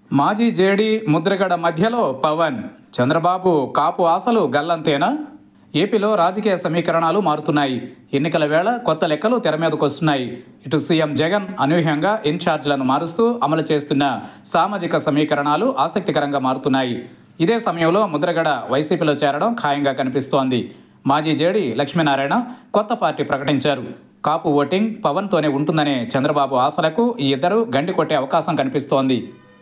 మాజీ జేడీ ముద్రగడ మధ్యలో పవన్ చంద్రబాబు కాపు ఆశలు గల్లంతేనా ఏపీలో రాజకీయ సమీకరణాలు మారుతున్నాయి ఎన్నికల వేళ కొత్త లెక్కలు తెర మీదకు వస్తున్నాయి ఇటు సీఎం జగన్ అనూహ్యంగా ఇన్ఛార్జ్లను మారుస్తూ అమలు చేస్తున్న సామాజిక సమీకరణాలు ఆసక్తికరంగా మారుతున్నాయి ఇదే సమయంలో ముద్రగడ వైసీపీలో చేరడం ఖాయంగా కనిపిస్తోంది మాజీ జేడీ లక్ష్మీనారాయణ కొత్త పార్టీ ప్రకటించారు కాపు ఓటింగ్ పవన్తోనే ఉంటుందనే చంద్రబాబు ఆశలకు ఈ ఇద్దరు గండి కొట్టే అవకాశం కనిపిస్తోంది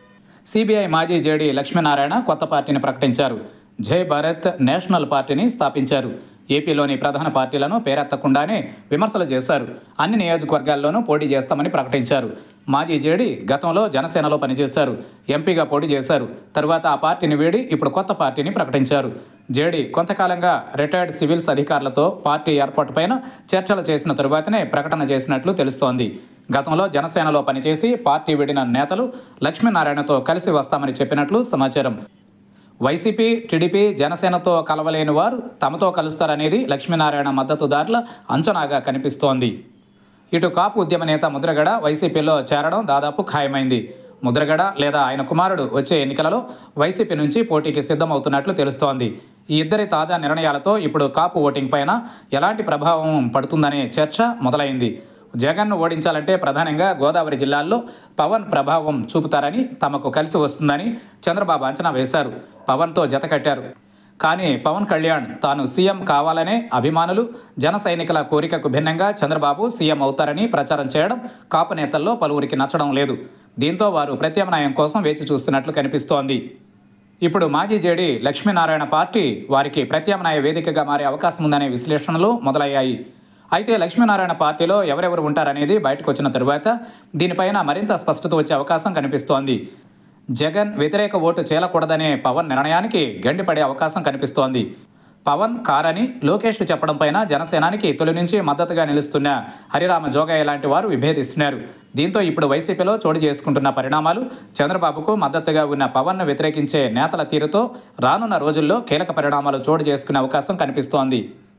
సిబిఐ మాజీ జేడీ లక్ష్మీనారాయణ కొత్త పార్టీని ప్రకటించారు జై భారత్ నేషనల్ పార్టీని స్థాపించారు ఏపీలోని ప్రధాన పార్టీలను పేరెత్తకుండానే విమర్శలు చేశారు అన్ని నియోజకవర్గాల్లోనూ పోటీ చేస్తామని ప్రకటించారు మాజీ జేడీ గతంలో జనసేనలో పనిచేశారు ఎంపీగా పోటీ చేశారు తరువాత ఆ పార్టీని వీడి ఇప్పుడు కొత్త పార్టీని ప్రకటించారు జేడీ కొంతకాలంగా రిటైర్డ్ సివిల్స్ అధికారులతో పార్టీ ఏర్పాటుపైన చర్చలు చేసిన తరువాతనే ప్రకటన చేసినట్లు తెలుస్తోంది గతంలో జనసేనలో పనిచేసి పార్టీ విడిన నేతలు లక్ష్మీనారాయణతో కలిసి వస్తామని చెప్పినట్లు సమాచారం వైసీపీ టీడీపీ జనసేనతో కలవలేని వారు తమతో కలుస్తారనేది లక్ష్మీనారాయణ మద్దతుదారుల అంచనాగా కనిపిస్తోంది ఇటు కాపు ఉద్యమ నేత ముద్రగడ వైసీపీలో చేరడం దాదాపు ఖాయమైంది ముద్రగడ లేదా ఆయన కుమారుడు వచ్చే ఎన్నికలలో వైసీపీ నుంచి పోటీకి సిద్ధమవుతున్నట్లు తెలుస్తోంది ఈ ఇద్దరి తాజా నిర్ణయాలతో ఇప్పుడు కాపు ఓటింగ్ పైన ఎలాంటి ప్రభావం పడుతుందనే చర్చ మొదలైంది జగన్ను ఓడించాలంటే ప్రధానంగా గోదావరి జిల్లాల్లో పవన్ ప్రభావం చూపుతారని తమకు కలిసి వస్తుందని చంద్రబాబు అంచనా వేశారు పవన్తో జత కట్టారు కానీ పవన్ కళ్యాణ్ తాను సీఎం కావాలనే అభిమానులు జన సైనికుల కోరికకు భిన్నంగా చంద్రబాబు సీఎం అవుతారని ప్రచారం చేయడం కాపు నేతల్లో పలువురికి నచ్చడం లేదు దీంతో వారు ప్రత్యామ్నాయం కోసం వేచి చూస్తున్నట్లు కనిపిస్తోంది ఇప్పుడు మాజీ జేడీ లక్ష్మీనారాయణ పార్టీ వారికి ప్రత్యామ్నాయ వేదికగా మారే అవకాశం ఉందనే విశ్లేషణలు మొదలయ్యాయి అయితే లక్ష్మీనారాయణ పార్టీలో ఎవరెవరు ఉంటారనేది బయటకు వచ్చిన తరువాత దీనిపైన మరింత స్పష్టత వచ్చే అవకాశం కనిపిస్తోంది జగన్ వ్యతిరేక ఓటు చేలకూడదనే పవన్ నిర్ణయానికి గండిపడే అవకాశం కనిపిస్తోంది పవన్ కారని లోకేష్ చెప్పడం పైన జనసేనానికి తొలి నుంచి మద్దతుగా నిలుస్తున్న హరిరామ జోగయ్య లాంటి వారు విభేదిస్తున్నారు దీంతో ఇప్పుడు వైసీపీలో చోటు చేసుకుంటున్న పరిణామాలు చంద్రబాబుకు మద్దతుగా ఉన్న పవన్ను వ్యతిరేకించే నేతల తీరుతో రానున్న రోజుల్లో కీలక పరిణామాలు చోటు చేసుకునే అవకాశం కనిపిస్తోంది